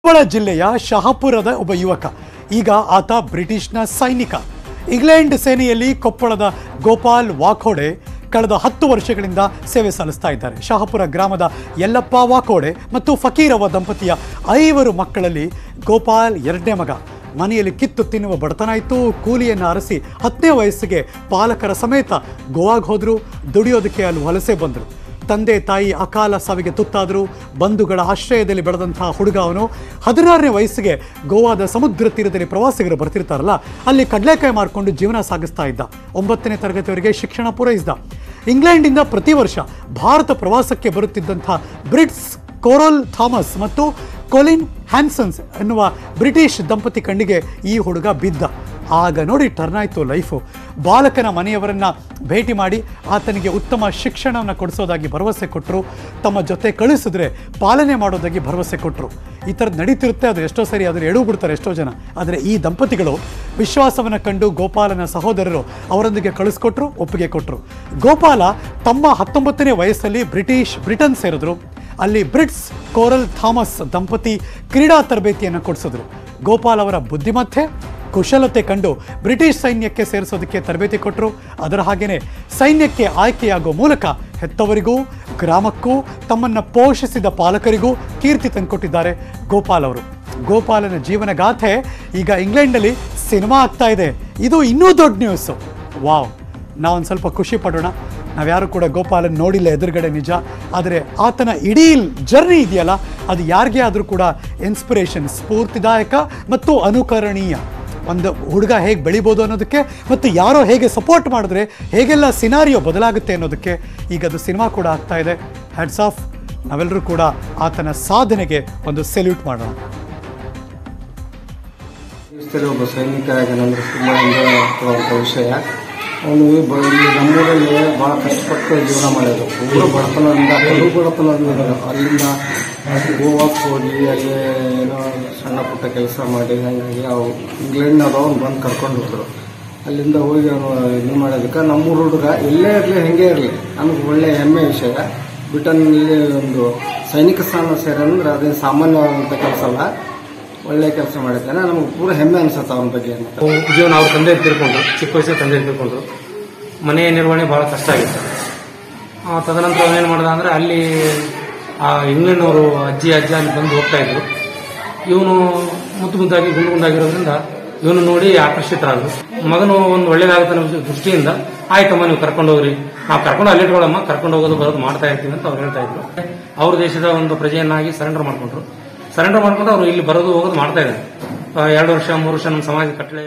ಕೊಪ್ಪಳ ಜಿಲ್ಲೆಯ ಶಹಾಪುರದ ಒಬ್ಬ ಯುವಕ ಈಗ ಆತ ಬ್ರಿಟಿಷ್ನ ಸೈನಿಕ ಇಂಗ್ಲೆಂಡ್ ಸೇನೆಯಲ್ಲಿ ಕೊಪ್ಪಳದ ಗೋಪಾಲ್ ವಾಖೋಡೆ ಕಳೆದ ಹತ್ತು ವರ್ಷಗಳಿಂದ ಸೇವೆ ಸಲ್ಲಿಸ್ತಾ ಇದ್ದಾರೆ ಶಹಾಪುರ ಗ್ರಾಮದ ಯಲ್ಲಪ್ಪ ವಾಕೋಡೆ ಮತ್ತು ಫಕೀರವ್ವ ದಂಪತಿಯ ಐವರು ಮಕ್ಕಳಲ್ಲಿ ಗೋಪಾಲ್ ಎರಡನೇ ಮಗ ಮನೆಯಲ್ಲಿ ಕಿತ್ತು ತಿನ್ನುವ ಬಡತನ ಇತ್ತು ಕೂಲಿಯನ್ನು ಅರಸಿ ಹತ್ತನೇ ವಯಸ್ಸಿಗೆ ಪಾಲಕರ ಸಮೇತ ಗೋವಾಗೆ ಹೋದರು ದುಡಿಯೋದಕ್ಕೆ ಅಲ್ಲಿ ವಲಸೆ ಬಂದರು ತಂದೆ ತಾಯಿ ಅಕಾಲ ಸಾವಿಗೆ ತುತ್ತಾದರು ಬಂಧುಗಳ ಆಶ್ರಯದಲ್ಲಿ ಬೆಳೆದಂತಹ ಹುಡುಗ ಅವನು ಹದಿನಾರನೇ ವಯಸ್ಸಿಗೆ ಗೋವಾದ ಸಮುದ್ರ ತೀರದಲ್ಲಿ ಪ್ರವಾಸಿಗರು ಬರ್ತಿರ್ತಾರಲ್ಲ ಅಲ್ಲಿ ಕಡಲೆಕಾಯಿ ಮಾರ್ಕೊಂಡು ಜೀವನ ಸಾಗಿಸ್ತಾ ಇದ್ದ ಒಂಬತ್ತನೇ ತರಗತಿವರೆಗೆ ಶಿಕ್ಷಣ ಪೂರೈಸಿದ ಇಂಗ್ಲೆಂಡಿಂದ ಪ್ರತಿ ವರ್ಷ ಭಾರತ ಪ್ರವಾಸಕ್ಕೆ ಬರುತ್ತಿದ್ದಂಥ ಬ್ರಿಟ್ಸ್ ಕೋರಲ್ ಥಾಮಸ್ ಮತ್ತು ಕೊಲಿನ್ ಹ್ಯಾನ್ಸನ್ಸ್ ಎನ್ನುವ ಬ್ರಿಟಿಷ್ ದಂಪತಿ ಕಣ್ಣಿಗೆ ಈ ಹುಡುಗ ಬಿದ್ದ ಆಗ ನೋಡಿ ಟರ್ನ್ ಆಯಿತು ಲೈಫು ಬಾಲಕನ ಮನೆಯವರನ್ನ ಭೇಟಿ ಮಾಡಿ ಆತನಿಗೆ ಉತ್ತಮ ಶಿಕ್ಷಣವನ್ನು ಕೊಡಿಸೋದಾಗಿ ಭರವಸೆ ಕೊಟ್ಟರು ತಮ್ಮ ಜೊತೆ ಕಳಿಸಿದ್ರೆ ಪಾಲನೆ ಮಾಡೋದಾಗಿ ಭರವಸೆ ಕೊಟ್ಟರು ಈ ಥರದ್ದು ನಡೀತಿರುತ್ತೆ ಅದು ಎಷ್ಟೋ ಸರಿ ಅದನ್ನು ಎಡವು ಬಿಡ್ತಾರೆ ಎಷ್ಟೋ ಜನ ಆದರೆ ಈ ದಂಪತಿಗಳು ವಿಶ್ವಾಸವನ್ನು ಕಂಡು ಗೋಪಾಲನ ಸಹೋದರರು ಅವರೊಂದಿಗೆ ಕಳಿಸ್ಕೊಟ್ರು ಒಪ್ಪಿಗೆ ಕೊಟ್ಟರು ಗೋಪಾಲ ತಮ್ಮ ಹತ್ತೊಂಬತ್ತನೇ ವಯಸ್ಸಲ್ಲಿ ಬ್ರಿಟಿಷ್ ಬ್ರಿಟನ್ ಸೇರಿದ್ರು ಅಲ್ಲಿ ಬ್ರಿಟ್ಸ್ ಕೋರಲ್ ಥಾಮಸ್ ದಂಪತಿ ಕ್ರೀಡಾ ತರಬೇತಿಯನ್ನು ಕೊಡಿಸಿದ್ರು ಗೋಪಾಲ್ ಅವರ ಬುದ್ಧಿಮತ್ತೆ ಕುಶಲತೆ ಕಂಡು ಬ್ರಿಟಿಷ್ ಸೈನ್ಯಕ್ಕೆ ಸೇರಿಸೋದಕ್ಕೆ ತರಬೇತಿ ಕೊಟ್ಟರು ಅದರ ಹಾಗೇನೆ ಸೈನ್ಯಕ್ಕೆ ಆಯ್ಕೆಯಾಗೋ ಮೂಲಕ ಹೆತ್ತವರಿಗೂ ಗ್ರಾಮಕ್ಕೂ ತಮ್ಮನ್ನು ಪೋಷಿಸಿದ ಪಾಲಕರಿಗೂ ಕೀರ್ತಿ ತಂದುಕೊಟ್ಟಿದ್ದಾರೆ ಗೋಪಾಲ್ ಅವರು ಗೋಪಾಲನ ಜೀವನ ಗಾಥೆ ಈಗ ಇಂಗ್ಲೆಂಡಲ್ಲಿ ಸಿನಿಮಾ ಆಗ್ತಾ ಇದೆ ಇದು ಇನ್ನೂ ದೊಡ್ಡ ನ್ಯೂಸು ವಾವ್ ನಾವೊಂದು ಸ್ವಲ್ಪ ಖುಷಿ ಪಡೋಣ ನಾವ್ಯಾರು ಕೂಡ ಗೋಪಾಲನ್ ನೋಡಿಲ್ಲ ಎದುರುಗಡೆ ನಿಜ ಆದರೆ ಆತನ ಇಡೀ ಜರ್ನಿ ಇದೆಯಲ್ಲ ಅದು ಯಾರಿಗೇ ಆದರೂ ಕೂಡ ಇನ್ಸ್ಪಿರೇಷನ್ ಸ್ಫೂರ್ತಿದಾಯಕ ಮತ್ತು ಅನುಕರಣೀಯ ಒಂದು ಹುಡುಗ ಹೇಗೆ ಬೆಳಿಬೋದು ಅನ್ನೋದಕ್ಕೆ ಮತ್ತು ಯಾರೋ ಹೇಗೆ ಸಪೋರ್ಟ್ ಮಾಡಿದ್ರೆ ಹೇಗೆಲ್ಲ ಸಿನಾರಿಯೋ ಬದಲಾಗುತ್ತೆ ಅನ್ನೋದಕ್ಕೆ ಈಗ ಅದು ಸಿನಿಮಾ ಕೂಡ ಆಗ್ತಾ ಇದೆ ಹ್ಯಾಡ್ಸ್ ಆಫ್ ನಾವೆಲ್ಲರೂ ಕೂಡ ಆತನ ಸಾಧನೆಗೆ ಒಂದು ಸೆಲ್ಯೂಟ್ ಮಾಡೋಣ ದೇಶದಲ್ಲಿ ಒಬ್ಬ ಸೈನಿಕ ಆಗಿನಂದ್ರೆ ತುಂಬ ಒಂದು ವಿಷಯ ಅವನು ಬ- ಇಲ್ಲಿ ನಮ್ಮೂರಲ್ಲಿ ಭಾಳ ಕಷ್ಟಪಟ್ಟು ಜೀವನ ಮಾಡಿದ್ರು ಊರು ಬಡತನದಿಂದ ಕಡು ಬಡತನದಿಂದ ಅಲ್ಲಿಂದ ಗೋವಾಕ್ಕೆ ಹೋಗಿ ಅಲ್ಲಿ ಏನೋ ಸಣ್ಣ ಪುಟ್ಟ ಕೆಲಸ ಮಾಡಿ ಹಾಗಾಗಿ ಅವು ಇಂಗ್ಲೆಂಡ್ನವ್ರು ಅವ್ನು ಬಂದು ಕರ್ಕೊಂಡು ಹೋದ್ರು ಅಲ್ಲಿಂದ ಹೋಗಿ ಅವನು ಇದು ಮಾಡೋದಕ್ಕೆ ನಮ್ಮೂರು ಹುಡುಗ ಎಲ್ಲೇ ಇರಲಿ ಹೆಂಗೆ ಇರಲಿ ನಮಗೆ ಒಳ್ಳೆ ಹೆಮ್ಮೆ ವಿಷಯ ಬ್ರಿಟನ್ನಲ್ಲಿ ಒಂದು ಸೈನಿಕ ಸ್ಥಾನ ಸೇರಂದ್ರೆ ಅದೇನು ಸಾಮಾನ್ಯವಾದಂಥ ಕೆಲಸ ಅಲ್ಲ ಒಳ್ಳೆ ಕೆಲಸ ಮಾಡಿದ್ದಾನೆ ನಮಗೆ ಪೂರ ಹೆಮ್ಮೆ ಅನ್ಸುತ್ತೆ ಅವನ ಬಗ್ಗೆ ಅಂತ ಜೀವನ ಅವ್ರ ತಂದೆ ತೀರ್ಕೊಂಡ್ರು ಚಿಕ್ಕ ವಯಸ್ಸಲ್ಲಿ ತಂದೆ ತೀರ್ಕೊಂಡ್ರು ಮನೆಯ ನಿರ್ವಹಣೆ ಬಹಳ ಕಷ್ಟ ಆಗಿತ್ತು ಆ, ತದನಂತರ ಅವನೇನು ಮಾಡ್ದ ಅಂದ್ರೆ ಅಲ್ಲಿ ಆ ಇಂಗ್ಲೆಂಡ್ನವರು ಅಜ್ಜಿ ಅಜ್ಜ ಅಲ್ಲಿ ಬಂದು ಹೋಗ್ತಾ ಇದ್ರು ಇವನು ಮುದ್ದು ಮುದ್ದಾಗಿ ಗುಂಡು ಗುಂಡಾಗಿರೋದ್ರಿಂದ ಇವನು ನೋಡಿ ಆಕರ್ಷಿತರಾದ್ರು ಮಗನು ಒಂದು ಒಳ್ಳೇದಾಗುತ್ತೆ ಅನ್ನೋ ದೃಷ್ಟಿಯಿಂದ ಆಯ್ತಮ್ಮ ನೀವು ಕರ್ಕೊಂಡು ಹೋಗ್ರಿ ನಾವು ಕರ್ಕೊಂಡು ಅಲ್ಲಿಟ್ಕೊಳ್ಳಮ್ಮ ಕರ್ಕೊಂಡು ಹೋಗೋದು ಬರೋದು ಮಾಡ್ತಾ ಇರ್ತೀವಿ ಅಂತ ಅವ್ರು ಹೇಳ್ತಾ ಇದ್ರು ಅವ್ರ ದೇಶದ ಒಂದು ಪ್ರಜೆಯನ್ನಾಗಿ ಸರೆಂಡರ್ ಮಾಡ್ಕೊಂಡ್ರು ಸರೆಂಡರ್ ಮಾಡ್ಕೊಂಡು ಅವರು ಇಲ್ಲಿ ಬರೋದು ಹೋಗೋದು ಮಾಡ್ತಾ ಇದ್ದಾರೆ ಆ, ಎರಡು ವರ್ಷ ಮೂರು ವರ್ಷ ನಮ್ಮ ಸಮಾಜ ಕಟ್ಟಳೆ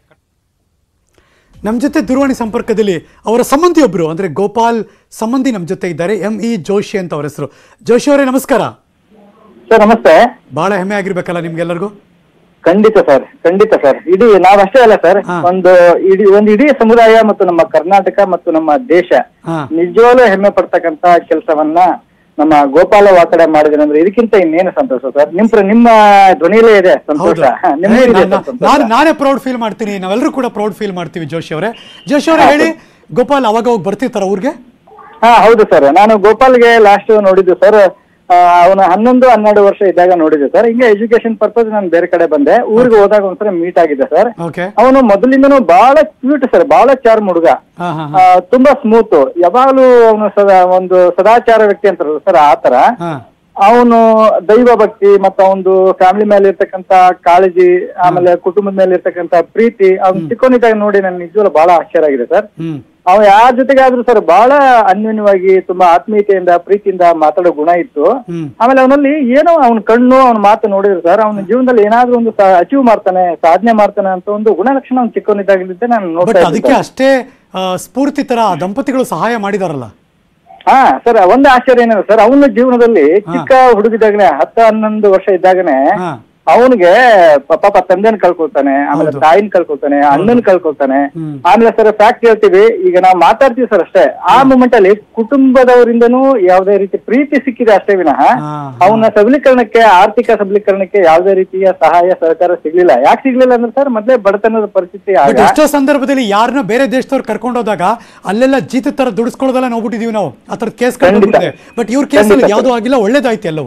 ನಮ್ಮ ಜೊತೆ ದೂರವಾಣಿ ಸಂಪರ್ಕದಲ್ಲಿ ಅವರ ಸಂಬಂಧಿಯೊಬ್ಬರು ಅಂದರೆ ಗೋಪಾಲ್ ಸಂಬಂಧಿ ನಮ್ಮ ಜೊತೆ ಇದ್ದಾರೆ ಎಂ ಇ ಜೋಶಿ ಅಂತ ಅವರ ಹೆಸರು ಜೋಶಿ ಅವರೇ ನಮಸ್ಕಾರ ಸರ್ ನಮಸ್ತೆ ಭಾಳ ಹೆಮ್ಮೆ ಆಗಿರ್ಬೇಕಲ್ಲ ನಿಮ್ಗೆಲ್ಲರಿಗೂ ಖಂಡಿತ ಸರ್ ಖಂಡಿತ ಸರ್ ಇಡೀ ನಾವಷ್ಟೇ ಅಲ್ಲ ಸರ್ ಹಾ. ಒಂದು ಇಡೀ ಒಂದು ಇಡೀ ಸಮುದಾಯ ಮತ್ತು ನಮ್ಮ ಕರ್ನಾಟಕ ಮತ್ತು ನಮ್ಮ ದೇಶ ಹಾ. ನಿಜವಾಗ್ಲೂ ಹೆಮ್ಮೆ ಪಡ್ತಕ್ಕಂತ ಕೆಲಸವನ್ನ ನಮ್ಮ ಗೋಪಾಲ ವಾಕಡೆ ಮಾಡಿದ್ರೆ ಅಂದ್ರೆ ಇದಕ್ಕಿಂತ ಇನ್ನೇನು ಸಂತೋಷ ಸರ್ ನಿಮ್ ಪ್ರ- ನಿಮ್ಮ ಧ್ವನಿಯಲ್ಲೇ ಇದೆ ಸಂತೋಷ ಹೌದು ಹಾ, ನಿಮ್ಗೂ ಏ, ಇದೆ ನಾನು- ಸರ್ ಸಂತೋಷ. ನಾನು ನಾನೇ ಪ್ರೌಡ್ ಫೀಲ್ ಮಾಡ್ತೀನಿ ನಾವೆಲ್ಲರೂ ಕೂಡ ಪ್ರೌಡ್ ಫೀಲ್ ಮಾಡ್ತೀವಿ ಜೋಶಿ ಅವರೇ ಜೋಶಿ ಅವರೇ ಹೇಳಿ ಗೋಪಾಲ್ ಅವಾಗ ಹೋಗಿ ಬರ್ತಿರ್ತಾರ ಊರಿಗೆ ಹಾ ಹೌದು ಸರ್ ನಾನು ಗೋಪಾಲ್ಗೆ ಲಾಸ್ಟ್ ನೋಡಿದ್ದು ಸರ್ ಅವನ ಹನ್ನೊಂದು ಹನ್ನೆರಡು ವರ್ಷ ಇದ್ದಾಗ ನೋಡಿದ್ದೆ ಸರ್ ಹಿಂಗೆ ಎಜುಕೇಶನ್ ಪರ್ಪಸ್ ನಾನು ಬೇರೆ ಕಡೆ ಬಂದೆ ಊರಿಗೆ ಹೋದಾಗ ಒಂದ್ಸಲ ಮೀಟ್ ಆಗಿದ್ದೆ ಸರ್ ಓಕೆ ಅವನು ಮೊದಲಿಂದನೂ ಬಹಳ ಕ್ಯೂಟ್ ಸರ್ ಬಹಳ ಚಾರ್ಮ್ ಹುಡುಗ ಹಾ ಹಾ ಆ, ತುಂಬಾ ಸ್ಮೂತ್ ಯಾವಾಗ್ಲೂ ಅವನು ಸದಾ ಒಂದು ಸದಾಚಾರ ವ್ಯಕ್ತಿ ಅಂತಾರಲ್ಲ ಸರ್ ಆತರ ಹಾ ಅವನು ದೈವ ಭಕ್ತಿ ಮತ್ತು ಅವನು ಫ್ಯಾಮಿಲಿ ಮೇಲೆ ಇರ್ತಕ್ಕಂತ ಕಾಳಜಿ ಆಮೇಲೆ ಕುಟುಂಬದ ಮೇಲೆ ಇರ್ತಕ್ಕಂತ ಪ್ರೀತಿ ಅವ್ನು ಚಿಕ್ಕವನಿದ್ದಾಗ ನೋಡಿ ನನ್ ನಿಜವಾಗ್ಲೂ ಬಹಳ ಆಶ್ಚರ್ಯ ಆಗಿದೆ ಸರ್ ಹ್ಮ್ ಅವ ಯಾರ ಜೊತೆಗಾದ್ರೂ ಸರ್ ಬಹಳ ಅನ್ಯೋನ್ಯವಾಗಿ ತುಂಬಾ ಆತ್ಮೀಯತೆಯಿಂದ ಪ್ರೀತಿಯಿಂದ ಮಾತಾಡೋ ಗುಣ ಇತ್ತು ಹ್ಮ್ ಆಮೇಲೆ ಅವನಲ್ಲಿ ಏನೋ ಅವನ ಕಣ್ಣು ಅವನ ಮಾತು ನೋಡಿದ್ರೆ ಸರ್ ಅವನ ಜೀವನದಲ್ಲಿ ಏನಾದ್ರೂ ಒಂದು ಅಚೀವ್ ಮಾಡ್ತಾನೆ ಸಾಧನೆ ಮಾಡ್ತಾನೆ ಅಂತ ಒಂದು ಗುಣಲಕ್ಷಣ ಅವ್ನು ಚಿಕ್ಕವನಿದ್ದಾಗಲಿದ್ದೆ ನಾನು ಬಟ್ ನೋಡ್ತಾ ಅದಕ್ಕೆ ಇದ್ದೆ ಅಷ್ಟೇ ಆ, ಸ್ಫೂರ್ತಿ ತರ ಆ ದಂಪತಿಗಳು ಸಹಾಯ ಮಾಡಿದಾರಲ್ಲ ಹಾ ಸರ್ ಒಂದು ಆಶ್ಚರ್ಯ ಏನಂದ್ರೆ ಸರ್ ಅವನ ಜೀವನದಲ್ಲಿ ಚಿಕ್ಕ ಹುಡುಗಿದಾಗನೆ ಹತ್ತು ಹನ್ನೊಂದು ವರ್ಷ ಇದ್ದಾಗನೆ ಹಾ ಅವನಿಗೆ ಪಾಪ ತಂದೆನ ಕಳ್ಕೊಳ್ತಾನೆ ಆಮೇಲೆ ಹೌದು. ತಾಯಿನ ಕಳ್ಕೊಳ್ತಾನೆ ಅಣ್ಣನ್ ಕಳ್ಕೊಳ್ತಾನೆ ಹ್ಮ್. ಆಮೇಲೆ ಸರ್ ಫ್ಯಾಕ್ಟ್ ಹೇಳ್ತೀವಿ ಈಗ ನಾವು ಮಾತಾಡ್ತೀವಿ ಸರ್ ಅಷ್ಟೇ ಆ ಮೂಮೆಂಟ್ ಅಲ್ಲಿ ಕುಟುಂಬದವರಿಂದನೂ ಯಾವುದೇ ರೀತಿ ಪ್ರೀತಿ ಸಿಕ್ಕಿದೆ ಅಷ್ಟೇ ವಿನಃ ಹಾ, ಅವನ ಸಬಲೀಕರಣಕ್ಕೆ ಆರ್ಥಿಕ ಸಬಲೀಕರಣಕ್ಕೆ ಯಾವುದೇ ರೀತಿಯ ಸಹಾಯ ಸಹಕಾರ ಸಿಗ್ಲಿಲ್ಲ ಯಾಕೆ ಸಿಗ್ಲಿಲ್ಲ ಅಂದ್ರೆ ಸರ್ ಮೊದ್ಲೇ ಬಡತನದ ಪರಿಸ್ಥಿತಿ ಬಟ್ ಆಗ ಎಷ್ಟೋ ಸಂದರ್ಭದಲ್ಲಿ ಯಾರನ್ನ ಬೇರೆ ದೇಶದವ್ರು ಕರ್ಕೊಂಡು ಹೋದಾಗ ಅಲ್ಲೆಲ್ಲ ಜೀತ ತರ ದುಡಿಸ್ಕೊಳ್ಳೋದೆಲ್ಲ ನೋಡ್ಬಿಟ್ಟಿದೀವಿ ನಾವು ಆ ಥರದ ಕೇಸ್ ಖಂಡಿತ. ಕಂಡುಬಿಟ್ಟಿದೆ ಬಟ್ ಇವ್ರ ಕೇಸಲ್ಲಿ ಖಂಡಿತ. ಯಾವ್ದು ಆಗಿಲ್ಲ ಒಳ್ಳೇದಾಯ್ತು ಎಲ್ಲವೂ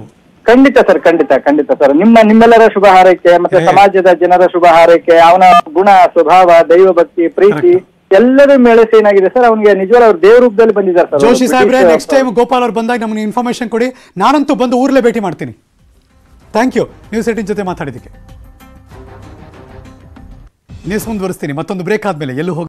ಖಂಡಿತ ಸರ್ ಖಂಡಿತ ಖಂಡಿತ ಸರ್ ನಿಮ್ಮ ನಿಮ್ಮೆಲ್ಲರ ಶುಭ ಹಾರೈಕೆ ಮತ್ತೆ ಏ. ಸಮಾಜದ ಜನರ ಶುಭ ಹಾರೈಕೆ ಅವನ ಗುಣ ಸ್ವಭಾವ ದೈವ ಭಕ್ತಿ ಪ್ರೀತಿ ಎಲ್ಲರೂ ಮೇಳಸಿ ಏನಾಗಿದೆ ಸರ್ ಅವನಿಗೆ ನಿಜವಾದ ಅವ್ರ ದೇವ್ರ ರೂಪದಲ್ಲಿ ಬಂದಿದ್ದಾರೆ ಸರ್ ಜೋಶಿ ಸಾಹೇಬ್ರೆ ಬ್ರಿಟಿಷ್ ನೆಕ್ಸ್ಟ್ ಟೈಮ್ ಗೋಪಾಲ್ ಅವ್ರು ಬಂದಾಗ ನಮಗೆ ಇನ್ಫಾರ್ಮೇಶನ್ ಕೊಡಿ ನಾನಂತೂ ಬಂದು ಊರ್ಲೇ ಭೇಟಿ ಮಾಡ್ತೀನಿ ಥ್ಯಾಂಕ್ ಯು ನ್ಯೂಸ್ ಏಟಿನ್ ಜೊತೆ ಮಾತಾಡಿದ್ದಕ್ಕೆ ನ್ಯೂಸ್ ಮುಂದುವರಿಸ್ತೀನಿ ಮತ್ತೊಂದು ಬ್ರೇಕ್ ಆದಮೇಲೆ ಎಲ್ಲೂ ಹೋಗಿ